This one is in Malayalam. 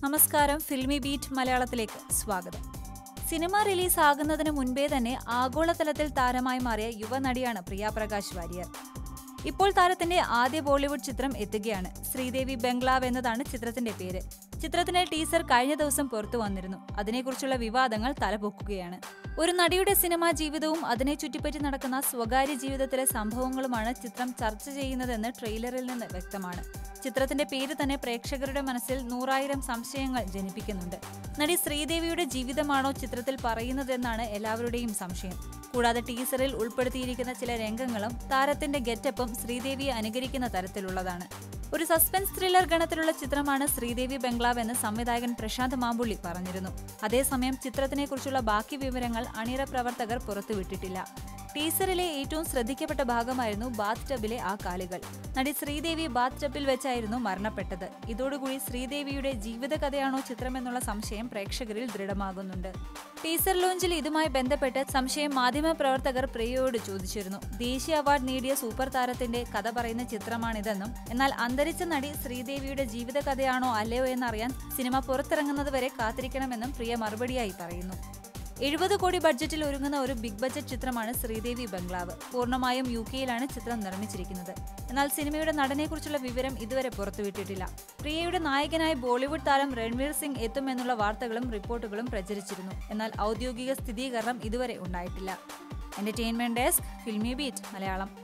നമസ്കാരം ഫിൽമി ബീറ്റ് മലയാളത്തിലേക്ക് സ്വാഗതം സിനിമ റിലീസ് ആകുന്നതിന് മുൻപേ തന്നെ ആഗോളതലത്തിൽ താരമായി മാറിയ യുവനടിയാണ് പ്രിയ പ്രകാശ് വാര്യർ ഇപ്പോൾ താരത്തിന്റെ ആദ്യ ബോളിവുഡ് ചിത്രം എത്തുകയാണ് ശ്രീദേവി ബംഗ്ലാവ് എന്നതാണ് ചിത്രത്തിന്റെ പേര് ചിത്രത്തിന്റെ ടീസർ കഴിഞ്ഞ ദിവസം പുറത്തു വന്നിരുന്നു അതിനെക്കുറിച്ചുള്ള വിവാദങ്ങൾ തലപൊക്കുകയാണ് ഒരു നടിയുടെ സിനിമാ ജീവിതവും അതിനെ ചുറ്റിപ്പറ്റി നടക്കുന്ന സ്വകാര്യ ജീവിതത്തിലെ സംഭവങ്ങളുമാണ് ചിത്രം ചർച്ച ചെയ്യുന്നതെന്ന് ട്രെയിലറിൽ നിന്ന് വ്യക്തമാണ് ചിത്രത്തിന്റെ പേര് തന്നെ പ്രേക്ഷകരുടെ മനസ്സിൽ നൂറായിരം സംശയങ്ങൾ ജനിപ്പിക്കുന്നുണ്ട് നടി ശ്രീദേവിയുടെ ജീവിതമാണോ ചിത്രത്തിൽ പറയുന്നതെന്നാണ് എല്ലാവരുടെയും സംശയം കൂടാതെ ടീസറിൽ ഉൾപ്പെടുത്തിയിരിക്കുന്ന ചില രംഗങ്ങളും താരത്തിന്റെ ഗെറ്റപ്പും ശ്രീദേവിയെ അനുകരിക്കുന്ന തരത്തിലുള്ളതാണ് ഒരു സസ്പെൻസ് ത്രില്ലർ ഗണത്തിലുള്ള ചിത്രമാണ് ശ്രീദേവി ബംഗ്ലാവ് എന്ന് സംവിധായകൻ പ്രശാന്ത് മാമ്പുള്ളി പറഞ്ഞിരുന്നു അതേസമയം ചിത്രത്തിനെക്കുറിച്ചുള്ള ബാക്കി വിവരങ്ങൾ അണിയറ പ്രവർത്തകർ പുറത്തുവിട്ടിട്ടില്ല ടീസറിലെ ഏറ്റവും ശ്രദ്ധിക്കപ്പെട്ട ഭാഗമായിരുന്നു ബാത്ത് ടബിലെ ആ കാലുകൾ നടി ശ്രീദേവി ബാത്ത് ടബിൽ വെച്ചായിരുന്നു മരണപ്പെട്ടത് ഇതോടുകൂടി ശ്രീദേവിയുടെ ജീവിതകഥയാണോ ചിത്രമെന്നുള്ള സംശയം പ്രേക്ഷകരിൽ ദൃഢമാകുന്നുണ്ട് ടീസർ ലോഞ്ചിൽ ഇതുമായി ബന്ധപ്പെട്ട് സംശയം മാധ്യമപ്രവർത്തകർ പ്രിയയോട് ചോദിച്ചിരുന്നു ദേശീയ അവാർഡ് നേടിയ സൂപ്പർ താരത്തിന്റെ കഥ പറയുന്ന ചിത്രമാണിതെന്നും എന്നാൽ അന്തരിച്ച നടി ശ്രീദേവിയുടെ ജീവിതകഥയാണോ അല്ലയോ എന്നറിയാൻ സിനിമ പുറത്തിറങ്ങുന്നത് വരെ കാത്തിരിക്കണമെന്നും പ്രിയ മറുപടിയായി പറയുന്നു എഴുപത് കോടി ബഡ്ജറ്റിൽ ഒരുങ്ങുന്ന ഒരു ബിഗ് ബഡ്ജറ്റ് ചിത്രമാണ് ശ്രീദേവി ബംഗ്ലാവ് പൂർണ്ണമായും യു കെയിലാണ് ചിത്രം നിർമ്മിച്ചിരിക്കുന്നത് എന്നാൽ സിനിമയുടെ നടനെക്കുറിച്ചുള്ള വിവരം ഇതുവരെ പുറത്തുവിട്ടിട്ടില്ല പ്രിയയുടെ നായകനായി ബോളിവുഡ് താരം രൺവീർ സിംഗ് എത്തുമെന്നുള്ള വാർത്തകളും റിപ്പോർട്ടുകളും പ്രചരിച്ചിരുന്നു എന്നാൽ ഔദ്യോഗിക സ്ഥിരീകരണം ഇതുവരെ ഉണ്ടായിട്ടില്ല entertainment desk Filmibeat Malayalam